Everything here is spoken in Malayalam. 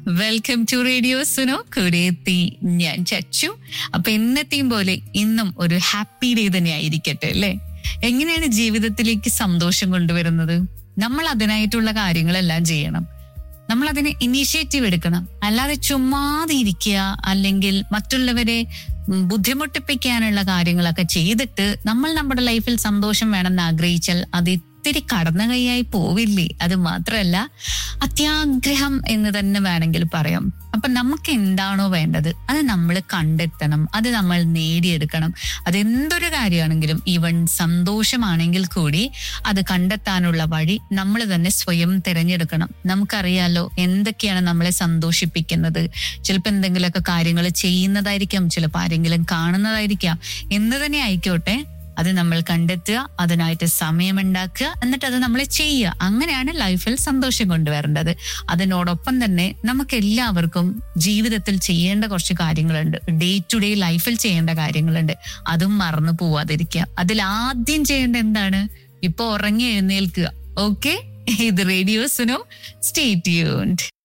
വെൽക്കം ടു റേഡിയോ സുനോ കൂടെ എത്തി ഞാൻ ചച്ചു അപ്പൊ എന്നത്തെയും പോലെ ഇന്നും ഒരു ഹാപ്പി ഡേ തന്നെ ആയിരിക്കട്ടെ അല്ലേ എങ്ങനെയാണ് ജീവിതത്തിലേക്ക് സന്തോഷം കൊണ്ടുവരുന്നത് നമ്മൾ അതിനായിട്ടുള്ള കാര്യങ്ങളെല്ലാം ചെയ്യണം നമ്മൾ അതിന് ഇനീഷ്യേറ്റീവ് എടുക്കണം അല്ലാതെ ചുമ്മാതെ ഇരിക്കുക അല്ലെങ്കിൽ മറ്റുള്ളവരെ ഉം, ബുദ്ധിമുട്ടിപ്പിക്കാനുള്ള കാര്യങ്ങളൊക്കെ ചെയ്തിട്ട് നമ്മൾ നമ്മുടെ ലൈഫിൽ സന്തോഷം വേണമെന്ന് ആഗ്രഹിച്ചാൽ അത് ഇത്തിരി കടന്ന കൈയായി പോവില്ലേ അത് മാത്രമല്ല അത്യാഗ്രഹം എന്ന് തന്നെ വേണമെങ്കിൽ പറയാം അപ്പൊ നമുക്ക് എന്താണോ വേണ്ടത് അത് നമ്മൾ കണ്ടെത്തണം അത് നമ്മൾ നേടിയെടുക്കണം അതെന്തൊരു കാര്യമാണെങ്കിലും ഈവൻ സന്തോഷമാണെങ്കിൽ കൂടി അത് കണ്ടെത്താനുള്ള വഴി നമ്മൾ തന്നെ സ്വയം തിരഞ്ഞെടുക്കണം നമുക്കറിയാലോ എന്തൊക്കെയാണ് നമ്മളെ സന്തോഷിപ്പിക്കുന്നത് ചിലപ്പോൾ എന്തെങ്കിലുമൊക്കെ കാര്യങ്ങൾ ചെയ്യുന്നതായിരിക്കാം ചിലപ്പോൾ ആരെങ്കിലും കാണുന്നതായിരിക്കാം എന്ന് തന്നെ ആയിക്കോട്ടെ അത് നമ്മൾ കണ്ടെത്തുക അതിനായിട്ട് സമയമുണ്ടാക്കുക എന്നിട്ട് അത് നമ്മൾ ചെയ്യുക അങ്ങനെയാണ് ലൈഫിൽ സന്തോഷം കൊണ്ടുവരേണ്ടത് അതിനോടൊപ്പം തന്നെ നമുക്ക് എല്ലാവർക്കും ജീവിതത്തിൽ ചെയ്യേണ്ട കുറച്ച് കാര്യങ്ങളുണ്ട് ഡേ ടു ഡേ ലൈഫിൽ ചെയ്യേണ്ട കാര്യങ്ങളുണ്ട് അതും മറന്നു പോവാതിരിക്കുക അതിൽ ആദ്യം ചെയ്യേണ്ട എന്താണ് ഇപ്പൊ ഉറങ്ങി എഴുന്നേൽക്കുക ഓക്കെ ഇത് റേഡിയോസിനോ സ്റ്റേ ട്യൂൺഡ്